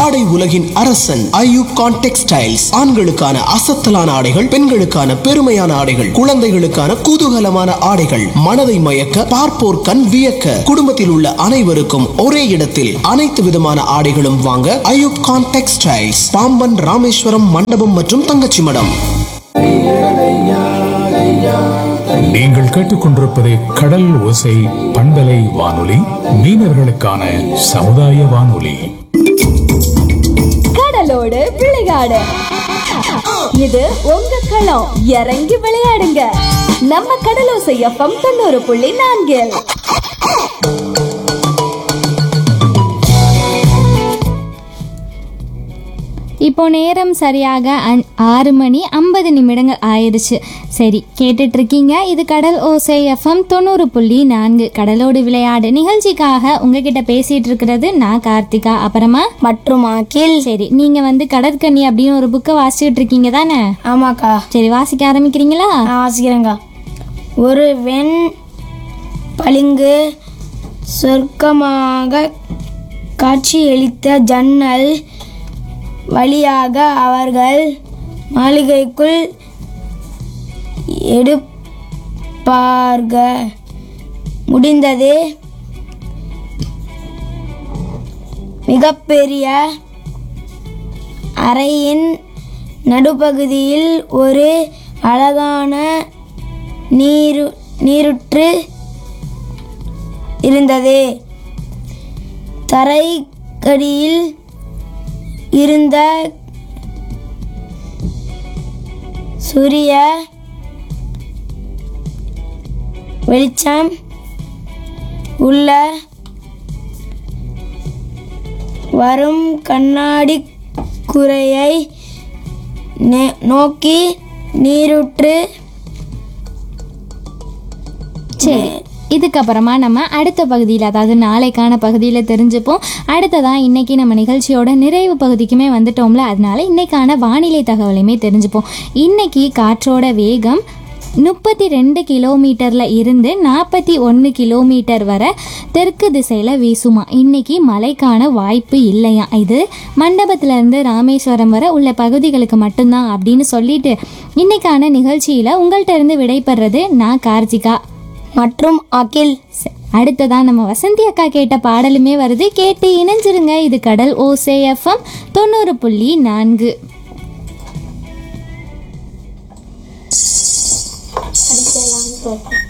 ஆடை உலகின் அரசன் ஐயூப் கான் டெக்ஸ்டைல்ஸ் ஆண்களுக்கான அசத்தலான ஆடைகள் பெண்களுக்கான பெருமையான ஆடைகள் குழந்தைகளுக்கான குதூகலமான ஆடைகள் மனதை மயக்க பார்ப்போர் கண் வியக்க குடும்பத்தில் உள்ள அனைவருக்கும் ஒரே இடத்தில் அனைத்து விதமான ஆடைகளும் வாங்க ஐயூப் கான் டெக்ஸ்டைல்ஸ் பாம்பன் ராமேஸ்வரம் மண்டபம் மற்றும் தங்கச்சி மடம் நீங்கள் கேட்டுக்கொண்டிருப்பது கடல் ஓசை பண்பலை வானொலி மீனவர்களுக்கான சமுதாய வானொலி கடலோடு விளையாடு இது உங்க களம் இறங்கி விளையாடுங்க நம்ம கடலோசை எஃப்எம் தொண்ணூறு புள்ளி நான்கில் இப்போ நேரம் சரியாக அஞ்- ஆறு மணி ஐம்பது நிமிடங்கள் ஆயிடுச்சு சரி கேட்டுட்டு இருக்கீங்க இது கடல் ஓசை எஃப்எம் தொண்ணூறு புள்ளி நான்கு கடலோடு விளையாடு நிகழ்ச்சிக்காக உங்ககிட்ட பேசிட்டு இருக்கிறது நான் கார்த்திகா அப்புறமா மற்றும் அகில் சரி நீங்க வந்து கடற்கன்னி அப்படின்னு ஒரு புக்கை வாசிச்சுட்டு இருக்கீங்க தானே ஆமாக்கா சரி வாசிக்க ஆரம்பிக்கிறீங்களா நான் வாசிக்கிறேங்க்கா ஒரு வெண் பளிங்கு சொர்க்கமாக காட்சியளித்த ஜன்னல் வழியாக அவர்கள் மாளிகைக்குள் எடுப்பார்க முடிந்தது மிகப்பெரிய அறையின் நடுப்பகுதியில் ஒரு அழகான நீரு நீருற்று இருந்தது தரைக்கடியில் இருந்த சூரிய வெளிச்சம் உள்ள வரும் கண்ணாடி குறையை நே- நோக்கி நீருற்று சரி இதுக்கப்புறமா நம்ம அடுத்த பகுதியில் அதாவது நாளைக்கான பகுதியில் தெரிஞ்சுப்போம் அடுத்ததான் இன்னைக்கு நம்ம நிகழ்ச்சியோட நிறைவு பகுதிக்குமே வந்துட்டோம்ல அதனால இன்னைக்கான வானிலை தகவலையுமே தெரிஞ்சுப்போம் இன்னைக்கு காற்றோட வேகம் முப்பத்தி ரெண்டு கிலோமீட்டரில் இருந்து நாற்பத்தி ஒன்று கிலோமீட்டர் வரை தெற்கு திசையில் வீசுமா இன்னைக்கு மழைக்கான வாய்ப்பு இல்லையா இது மண்டபத்திலேருந்து ராமேஸ்வரம் வரை உள்ள பகுதிகளுக்கு மட்டும்தான் அப்படின்னு சொல்லிட்டு இன்னைக்கான நிகழ்ச்சியில் உங்கள்கிட்ட இருந்து விடைபெறது நான் கார்த்திகா மற்றும் அகில் ச- அடுத்ததா நம்ம வசந்தி அக்கா கேட்ட பாடலுமே வருது கேட்டு இணைஞ்சிருங்க இது கடல் ஓசே எஃப்எம் தொண்ணூறு புள்ளி நான்கு அடிக்கலாம்